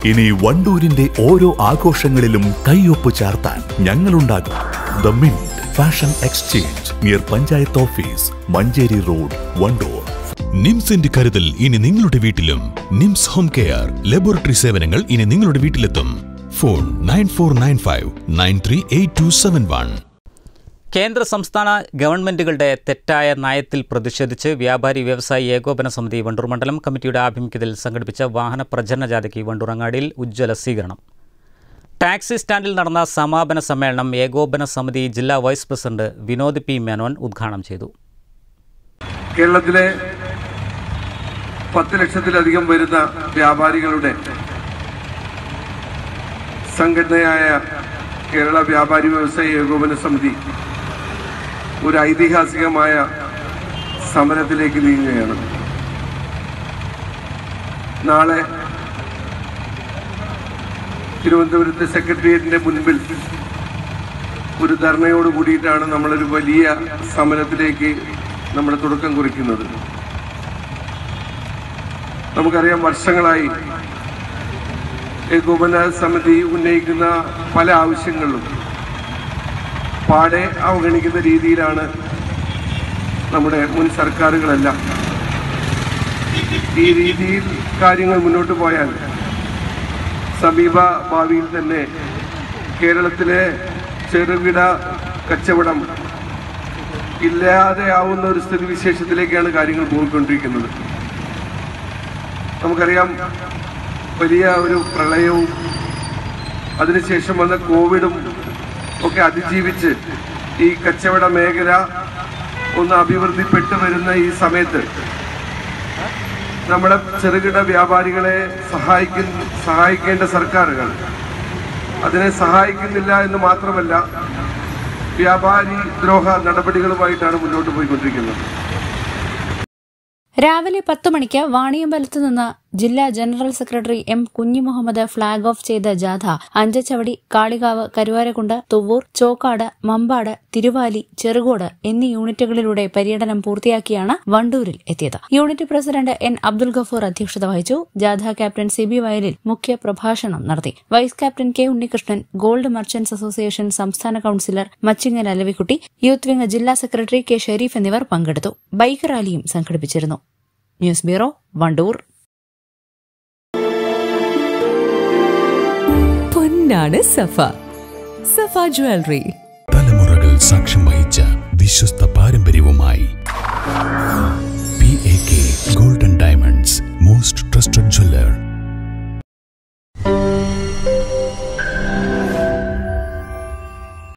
ഇനി വണ്ടൂരിന്റെ ഓരോ ആഘോഷങ്ങളിലും കൈയൊപ്പ് ചാർത്താൻ ഞങ്ങളുണ്ടാകും the mint fashion exchange near panchayat office Manjeri road Vandoor നിംസിന്റെ കരുതൽ ഇനി നിങ്ങളുടെ വീട്ടിലും നിംസ് ഹോം കെയർ ലബോറട്ടറി സേവനങ്ങൾ ഇനി നിങ്ങളുടെ വീട്ടിലെത്തും phone nine four nine five nine three eight two seven one കേന്ദ്ര സംസ്ഥാന ഗവൺമെന്റുകളുടെ തെറ്റായ നയത്തിൽ പ്രതിഷേധിച്ച് വ്യാപാരി വ്യവസായി ഏകോപന സമിതി വണ്ടൂർ മണ്ഡലം കമ്മിറ്റിയുടെ ആഭിമുഖ്യത്തിൽ സംഘടിപ്പിച്ച വാഹന പ്രചരണ ജാഥയ്ക്ക് വണ്ടൂറങ്ങാടിയിൽ ഉജ്ജ്വല സ്വീകരണം ടാക്സി സ്റ്റാൻഡിൽ നടന്ന സമാപന സമ്മേളനം ഏകോപന സമിതി ജില്ലാ vice president Vinod P Menon ഉദ്ഘാടനം ചെയ്തു കേരളത്തിലെ പത്ത് ലക്ഷത്തിലധികം വരുന്ന വ്യാപാരികളുടെ സംഘടനയായ കേരള വ്യാപാരി വ്യവസായ ഏകോപന സമിതി ഒരു ഐതിഹാസികമായ സമരത്തിലേക്ക് നീങ്ങുകയാണ് നാളെ തിരുവനന്തപുരത്തെ സെക്രട്ടേറിയറ്റിന്റെ മുൻപിൽ ഒരു ധർണയോട് കൂടിയിട്ടാണ് നമ്മളൊരു വലിയ സമരത്തിലേക്ക് നമ്മൾ തുടക്കം കുറിക്കുന്നത് നമുക്കറിയാം വർഷങ്ങളായി ഏകോപന സമിതി ഉന്നയിക്കുന്ന പല ആവശ്യങ്ങളിലും പാടെ അവഗണിക്കുന്ന രീതിയിലാണ് നമ്മുടെ മുൻ സർക്കാരുകളെല്ലാം ഈ രീതിയിൽ കാര്യങ്ങൾ മുന്നോട്ട് പോയാൽ സമീപ ഭാവിയിൽ തന്നെ കേരളത്തിലെ ചെറുകിട കച്ചവടം ഇല്ലാതെയാവുന്ന ഒരു സ്ഥിതിവിശേഷത്തിലേക്കാണ് കാര്യങ്ങൾ പോയിക്കൊണ്ടിരിക്കുന്നത് നമുക്കറിയാം വലിയ ഒരു പ്രളയവും അതിനുശേഷം വന്ന കോവിഡും ഒക്കെ അതിജീവിച്ച് ഈ കച്ചവട മേഖല ഒന്ന് അഭിവൃദ്ധിപ്പെട്ടു വരുന്ന ഈ സമയത്ത് നമ്മുടെ ചെറുകിട വ്യാപാരികളെ സഹായിക്കുന്ന സഹായിക്കേണ്ട സർക്കാരുകൾ അതിനെ സഹായിക്കുന്നില്ല എന്ന് മാത്രമല്ല വ്യാപാരി ദ്രോഹ നടപടികളുമായിട്ടാണ് മുന്നോട്ട് പോയിക്കൊണ്ടിരിക്കുന്നത് രാവിലെ പത്ത് മണിക്ക് വാണിയമ്പലത്ത് നിന്ന് ജില്ലാ general secretary M Kunhimuhammad flag off ചെയ്ത ജാഥ അഞ്ചച്ചവടി കാളികാവ് കരുവാരക്കുണ്ട് തുവൂർ ചോക്കാട് മമ്പാട് തിരുവാലി ചെറുകോട് എന്നീ യൂണിറ്റുകളിലൂടെ പര്യടനം പൂർത്തിയാക്കിയാണ് വണ്ടൂരിൽ എത്തിയത് unit president N Abdul Gafoor അധ്യക്ഷത വഹിച്ചു ജാഥ ക്യാപ്റ്റൻ സിബി വയലിൽ മുഖ്യ പ്രഭാഷണം നടത്തി vice captain K Unnikrishnan gold merchants association സംസ്ഥാന councillor Machingal Alavikutty youth wing ജില്ലാ സെക്രട്ടറി കെ ഷെരീഫ് എന്നിവർ പങ്കെടുത്തു ബൈക്ക് റാലിയും സംഘടിപ്പിച്ചിരുന്നു ന്യൂസ് ബ്യൂറോ വണ്ടൂർ പൊന്നാണ് സഫ സഫ ജ്വല്ലറി തലമുറകൾ സാക്ഷ്യം വഹിച്ച വിശ്വസ്ത പാരമ്പര്യവുമായി